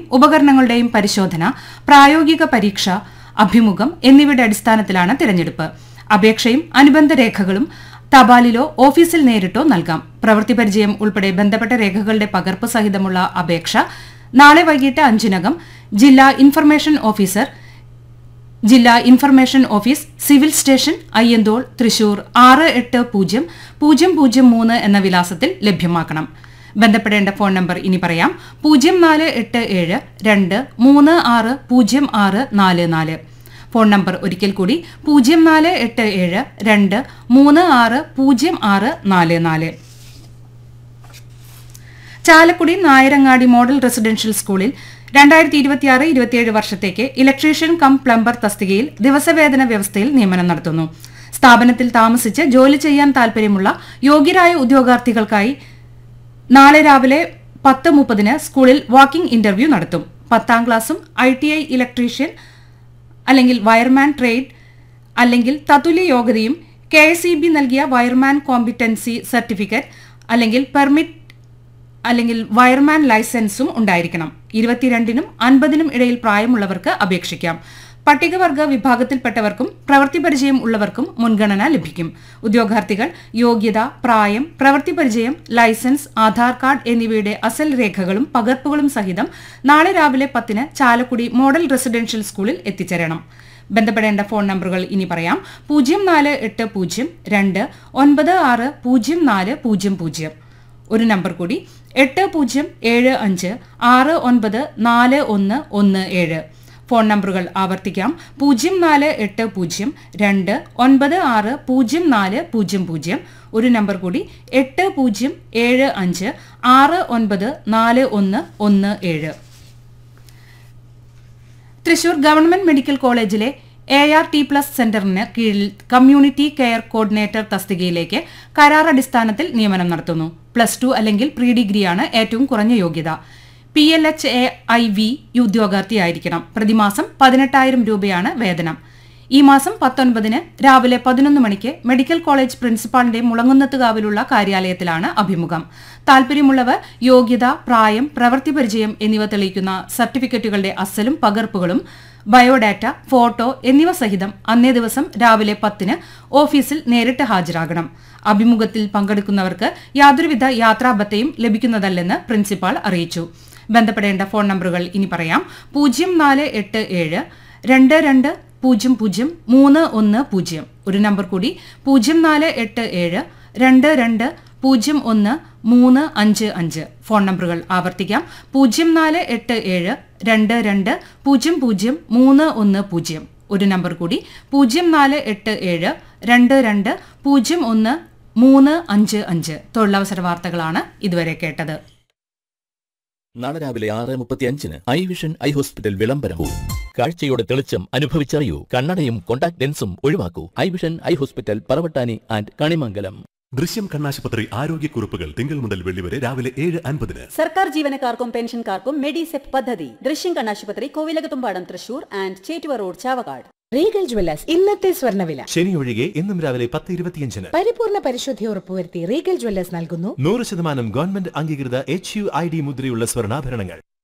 ഉപകരണങ്ങളുടെയും പരിശോധന പ്രായോഗിക പരീക്ഷ അഭിമുഖം എന്നിവയുടെ അടിസ്ഥാനത്തിലാണ് തിരഞ്ഞെടുപ്പ് അപേക്ഷയും അനുബന്ധ രേഖകളും തപാലിലോ ഓഫീസിൽ നേരിട്ടോ നൽകാം പ്രവൃത്തി പരിചയം ഉൾപ്പെടെ ബന്ധപ്പെട്ട രേഖകളുടെ പകർപ്പ് സഹിതമുള്ള അപേക്ഷ നാളെ വൈകിട്ട് അഞ്ചിനകം ജില്ലാ ഇൻഫർമേഷൻ ഓഫീസർ ജില്ലാ information office civil station Ayyanthole Thrissur ആറ് എട്ട് പൂജ്യം പൂജ്യം പൂജ്യം മൂന്ന് എന്ന വിലാസത്തിൽ ലഭ്യമാക്കണം ബന്ധപ്പെടേണ്ട ഫോൺ നമ്പർ ഇനി പറയാം പൂജ്യം നാല് എട്ട് ഏഴ് രണ്ട് മൂന്ന് ആറ് പൂജ്യം ആറ് നാല് നാല് ഫോൺ നമ്പർ ഒരിക്കൽ കൂടി പൂജ്യം നാല് എട്ട് ഏഴ് രണ്ട് മൂന്ന് ആറ് പൂജ്യം ആറ് നാല് നാല് ചാലക്കുടി നായരങ്ങാടി മോഡൽ റെസിഡൻഷ്യൽ സ്കൂളിൽ രണ്ടായിരത്തി ഇരുപത്തിയാറ് ഇരുപത്തിയേഴ് വർഷത്തേക്ക് ഇലക്ട്രീഷ്യൻ കം പ്ലംബർ തസ്തികയിൽ ദിവസവേതന വ്യവസ്ഥയിൽ നിയമനം നടത്തുന്നു സ്ഥാപനത്തിൽ താമസിച്ച് ജോലി ചെയ്യാൻ താൽപര്യമുള്ള യോഗ്യരായ ഉദ്യോഗാർത്ഥികൾക്കായി നാളെ രാവിലെ പത്ത് മുപ്പതിന് സ്കൂളിൽ വാക്കിംഗ് ഇന്റർവ്യൂ നടത്തും പത്താം ക്ലാസ്സും ഐ ടി ഐ ഇലക്ട്രീഷ്യൻ അല്ലെങ്കിൽ വയർമാൻ ട്രേഡ് അല്ലെങ്കിൽ തത്തുല്യ യോഗ്യതയും കെ എസ് ഇ ബി നൽകിയ വയർമാൻ കോമ്പിറ്റൻസി സർട്ടിഫിക്കറ്റ് അല്ലെങ്കിൽ പെർമിറ്റ് അല്ലെങ്കിൽ വയർമാൻ ലൈസൻസും ഉണ്ടായിരിക്കണം ഇരുപത്തിരണ്ടിനും അൻപതിനും ഇടയിൽ പ്രായമുള്ളവർക്ക് അപേക്ഷിക്കാം പട്ടികവർഗ വിഭാഗത്തിൽപ്പെട്ടവർക്കും പ്രവൃത്തി പരിചയം ഉള്ളവർക്കും മുൻഗണന ലഭിക്കും ഉദ്യോഗാർത്ഥികൾ യോഗ്യത പ്രായം പ്രവൃത്തി പരിചയം ലൈസൻസ് ആധാർ കാർഡ് എന്നിവയുടെ അസൽ രേഖകളും പകർപ്പുകളും സഹിതം നാളെ രാവിലെ പത്തിന് ചാലക്കുടി മോഡൽ റെസിഡൻഷ്യൽ സ്കൂളിൽ എത്തിച്ചേരണം ബന്ധപ്പെടേണ്ട ഫോൺ നമ്പറുകൾ ഇനി പറയാം പൂജ്യം നാല് എട്ട് പൂജ്യം രണ്ട് ഒൻപത് ആറ് പൂജ്യം നാല് പൂജ്യം പൂജ്യം ഒരു നമ്പർ കൂടി എട്ട് പൂജ്യം ഏഴ് അഞ്ച് ആറ് ഒൻപത് നാല് ഒന്ന് ഒന്ന് ഏഴ് ഫോൺ നമ്പറുകൾ ആവർത്തിക്കാം പൂജ്യം നാല് എട്ട് പൂജ്യം രണ്ട് ഒൻപത് ആറ് പൂജ്യം നാല് പൂജ്യം പൂജ്യം ഒരു നമ്പർ കൂടി എട്ട് പൂജ്യം ഏഴ് അഞ്ച് ആറ് ഒൻപത് നാല് ഒന്ന് ഒന്ന് ഏഴ് തൃശൂർ ഗവൺമെന്റ് മെഡിക്കൽ കോളേജിലെ എ ആർ ടി പ്ലസ് സെന്ററിന് കീഴിൽ കമ്മ്യൂണിറ്റി കെയർ കോർഡിനേറ്റർ തസ്തികയിലേക്ക് കരാർ അടിസ്ഥാനത്തിൽ നിയമനം നടത്തുന്നു പ്ലസ് ടു അല്ലെങ്കിൽ പ്രീ ഡിഗ്രിയാണ് ഏറ്റവും കുറഞ്ഞ യോഗ്യത P L H A I V ഉദ്യോഗാർത്ഥിയായിരിക്കണം പ്രതിമാസം പതിനെട്ടായിരം രൂപയാണ് വേതനം ഈ മാസം പത്തൊൻപതിന് രാവിലെ പതിനൊന്ന് മണിക്ക് മെഡിക്കൽ കോളേജ് പ്രിൻസിപ്പാളിന്റെ മുളങ്ങുന്നത്തുകാവിലുള്ള കാര്യാലയത്തിലാണ് അഭിമുഖം താൽപര്യമുള്ളവർ യോഗ്യത പ്രായം പ്രവൃത്തി പരിചയം എന്നിവ തെളിയിക്കുന്ന സർട്ടിഫിക്കറ്റുകളുടെ അസലും പകർപ്പുകളും ബയോഡാറ്റ ഫോട്ടോ എന്നിവ സഹിതം അന്നേ ദിവസം രാവിലെ പത്തിന് ഓഫീസിൽ നേരിട്ട് ഹാജരാകണം അഭിമുഖത്തിൽ പങ്കെടുക്കുന്നവർക്ക് യാതൊരുവിധ യാത്രാബത്തയും ലഭിക്കുന്നതല്ലെന്ന് പ്രിൻസിപ്പാൾ അറിയിച്ചു ബന്ധപ്പെടേണ്ട ഫോൺ നമ്പറുകൾ ഇനി പറയാം പൂജ്യം നാല് എട്ട് ഏഴ് രണ്ട് രണ്ട് പൂജ്യം പൂജ്യം മൂന്ന് ഒന്ന് പൂജ്യം ഒരു നമ്പർ കൂടി പൂജ്യം നാല് എട്ട് ഏഴ് രണ്ട് രണ്ട് പൂജ്യം ഒന്ന് മൂന്ന് അഞ്ച് അഞ്ച് ഫോൺ നമ്പറുകൾ ആവർത്തിക്കാം പൂജ്യം നാല് എട്ട് ഏഴ് രണ്ട് രണ്ട് പൂജ്യം പൂജ്യം മൂന്ന് ഒന്ന് പൂജ്യം ഒരു നമ്പർ കൂടി പൂജ്യം നാല് എട്ട് ഏഴ് രണ്ട് രണ്ട് പൂജ്യം ഒന്ന് മൂന്ന് അഞ്ച് അഞ്ച് തൊഴിലവസര വാർത്തകളാണ് ഇതുവരെ കേട്ടത് നാളെ രാവിലെ ആറ് മുപ്പത്തി അഞ്ചിന് ഐ വിഷൻ ഐ ഹോസ്പിറ്റൽ വിളംബരവും കാഴ്ചയുടെ തെളിച്ചം അനുഭവിച്ചറിയൂ കണ്ണടയും കോണ്ടാക്ട് ലെൻസും ഒഴിവാക്കൂ eye vision eye hospital Paravattani and Kanimangalam Drishyam കണ്ണാശുപത്രി ആരോഗ്യക്കുറിപ്പുകൾ തിങ്കൾ മുതൽ വെള്ളി വരെ രാവിലെ ഏഴ് അൻപതിന് സർക്കാർ ജീവനക്കാർക്കും പെൻഷൻകാർക്കും മെഡിസെപ് പദ്ധതി ദൃശ്യം കണ്ണാശുപത്രി Kovilakathumpadam Thrissur and Chettuva road Chavakkad Regal jewellers ഇന്നത്തെ സ്വർണ്ണവില ശനി ഒഴികെ ഇന്നും രാവിലെ പത്ത് ഇരുപത്തിയഞ്ചിന് പരിപൂർണ പരിശുദ്ധി ഉറപ്പുവരുത്തി റീഗൽ ജ്വല്ലേഴ്സ് നൽകുന്നു നൂറ് ശതമാനം ഗവൺമെന്റ് അംഗീകൃത എച്ച് യു ഐ ഡി മുദ്രയുള്ള സ്വർണ്ണാഭരണങ്ങൾ